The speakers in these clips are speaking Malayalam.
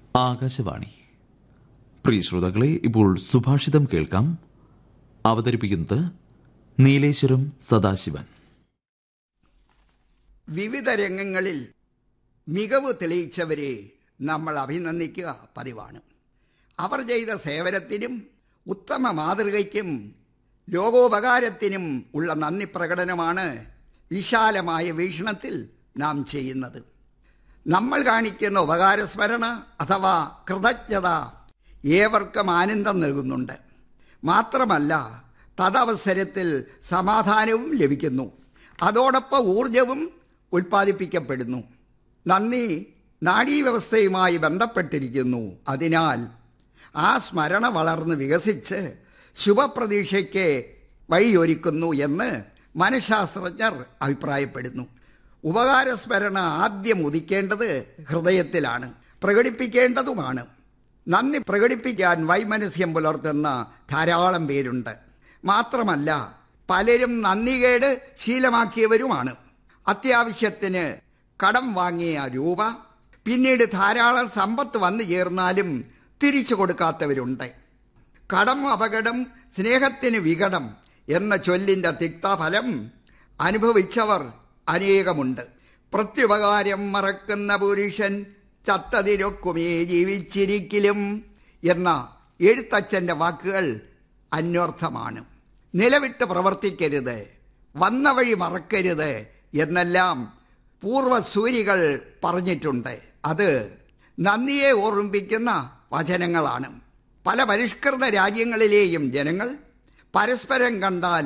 ആകാശവാണി പ്രിയ ശ്രോതാക്കളെ ഇപ്പോൾ സുഭാഷിതം കേൾക്കാം അവതരിപ്പിക്കുന്നത് നീലേശ്വരം സദാശിവൻ വിവിധ രംഗങ്ങളിൽ മികവ് തെളിയിച്ചവരെ നമ്മൾ അഭിനന്ദിക്കുക പതിവാണ് അവർ ചെയ്ത സേവനത്തിനും ഉത്തമ മാതൃകയ്ക്കും ലോകോപകാരത്തിനും ഉള്ള നന്ദി പ്രകടനമാണ് വിശാലമായ വീക്ഷണത്തിൽ നാം ചെയ്യുന്നത് നമ്മൾ കാണിക്കുന്ന ഉപകാരസ്മരണ അഥവാ കൃതജ്ഞത ഏവർക്കും ആനന്ദം നൽകുന്നുണ്ട് മാത്രമല്ല തദവസരത്തിൽ സമാധാനവും ലഭിക്കുന്നു അതോടൊപ്പം ഊർജവും ഉൽപ്പാദിപ്പിക്കപ്പെടുന്നു നന്ദി നാഡീവ്യവസ്ഥയുമായി ബന്ധപ്പെട്ടിരിക്കുന്നു അതിനാൽ ആ സ്മരണ വളർന്ന് വികസിച്ച് ശുഭപ്രതീക്ഷയ്ക്ക് വഴിയൊരുക്കുന്നു എന്ന് മനഃശാസ്ത്രജ്ഞർ അഭിപ്രായപ്പെടുന്നു ഉപകാരസ്മരണ ആദ്യം ഉദിക്കേണ്ടത് ഹൃദയത്തിലാണ് പ്രകടിപ്പിക്കേണ്ടതുമാണ് നന്ദി പ്രകടിപ്പിക്കാൻ വൈമനസ്യം പുലർത്തുന്ന ധാരാളം പേരുണ്ട് മാത്രമല്ല പലരും നന്ദികേട് ശീലമാക്കിയവരുമാണ് അത്യാവശ്യത്തിന് കടം വാങ്ങിയ രൂപ പിന്നീട് ധാരാളം സമ്പത്ത് വന്നു ചേർന്നാലും തിരിച്ചു കൊടുക്കാത്തവരുണ്ട് കടം അപകടം സ്നേഹത്തിന് വികടം എന്ന ചൊല്ലിൻ്റെ തിക്തഫലം അനുഭവിച്ചവർ അനേകമുണ്ട് പ്രത്യുപകാരം മറക്കുന്ന പുരുഷൻ ചത്തതിരൊക്കുമേ ജീവിച്ചിരിക്കലും എന്ന എഴുത്തച്ഛൻ്റെ വാക്കുകൾ അന്വർത്ഥമാണ് നിലവിട്ട് പ്രവർത്തിക്കരുത് വന്ന വഴി മറക്കരുത് എന്നെല്ലാം പൂർവ്വസൂരികൾ പറഞ്ഞിട്ടുണ്ട് അത് നന്ദിയെ ഓർമ്മിപ്പിക്കുന്ന വചനങ്ങളാണ് പല പരിഷ്കൃത രാജ്യങ്ങളിലെയും ജനങ്ങൾ പരസ്പരം കണ്ടാൽ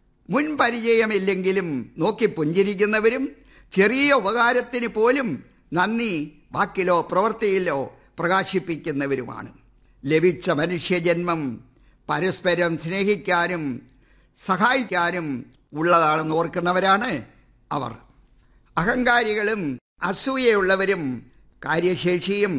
മുൻപരിചയമില്ലെങ്കിലും നോക്കി പുഞ്ചിരിക്കുന്നവരും ചെറിയ ഉപകാരത്തിന് പോലും നന്ദി വാക്കിലോ പ്രവൃത്തിയിലോ പ്രകാശിപ്പിക്കുന്നവരുമാണ് ലഭിച്ച മനുഷ്യജന്മം പരസ്പരം സ്നേഹിക്കാനും സഹായിക്കാനും ഉള്ളതാണെന്ന് ഓർക്കുന്നവരാണ് അവർ അഹങ്കാരികളും അസൂയയുള്ളവരും കാര്യശേഷിയും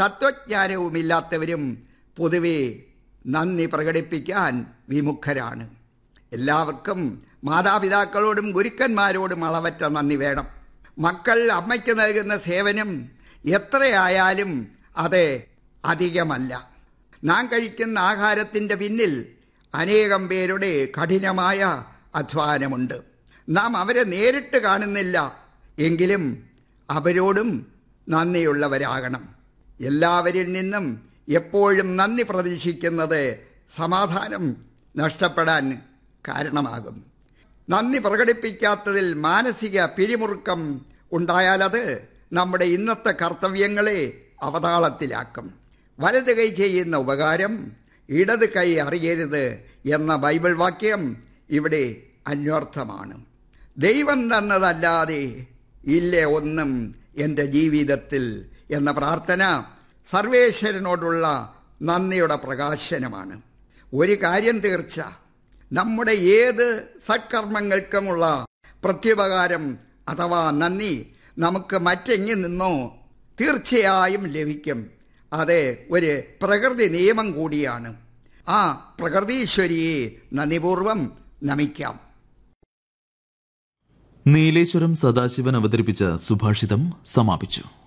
തത്വജ്ഞാനവുമില്ലാത്തവരും പൊതുവെ നന്ദി പ്രകടിപ്പിക്കാൻ വിമുഖരാണ് എല്ലാവർക്കും മാതാപിതാക്കളോടും ഗുരുക്കന്മാരോടും അളവറ്റ നന്ദി വേണം മക്കൾ അമ്മയ്ക്ക് നൽകുന്ന സേവനം എത്രയായാലും അത് അധികമല്ല നാം കഴിക്കുന്ന ആഹാരത്തിൻ്റെ പിന്നിൽ അനേകം പേരുടെ കഠിനമായ അധ്വാനമുണ്ട് നാം അവരെ നേരിട്ട് കാണുന്നില്ല എങ്കിലും അവരോടും നന്ദിയുള്ളവരാകണം എല്ലാവരിൽ നിന്നും എപ്പോഴും നന്ദി പ്രതീക്ഷിക്കുന്നത് സമാധാനം നഷ്ടപ്പെടാൻ കാരണമാകും നന്ദി പ്രകടിപ്പിക്കാത്തതിൽ മാനസിക പിരിമുറുക്കം ഉണ്ടായാലത് നമ്മുടെ ഇന്നത്തെ കർത്തവ്യങ്ങളെ അവതാളത്തിലാക്കും വലത് കൈ ചെയ്യുന്ന ഉപകാരം ഇടത് കൈ അറിയരുത് എന്ന ബൈബിൾ വാക്യം ഇവിടെ അന്വർത്ഥമാണ് ദൈവം തന്നതല്ലാതെ ഇല്ല ഒന്നും എൻ്റെ ജീവിതത്തിൽ എന്ന പ്രാർത്ഥന സർവേശ്വരനോടുള്ള നന്ദിയുടെ പ്രകാശനമാണ് ഒരു കാര്യം തീർച്ച നമ്മുടെ ഏത് സത്കർമ്മങ്ങൾക്കുമുള്ള പ്രത്യുപകാരം അഥവാ നന്ദി നമുക്ക് മറ്റെങ്ങിൽ നിന്നോ തീർച്ചയായും ലഭിക്കും അത് ഒരു പ്രകൃതി നിയമം കൂടിയാണ് ആ പ്രകൃതീശ്വരിയെ നന്ദിപൂർവം നമിക്കാം നീലേശ്വരം സദാശിവൻ അവതരിപ്പിച്ച സുഭാഷിതം സമാപിച്ചു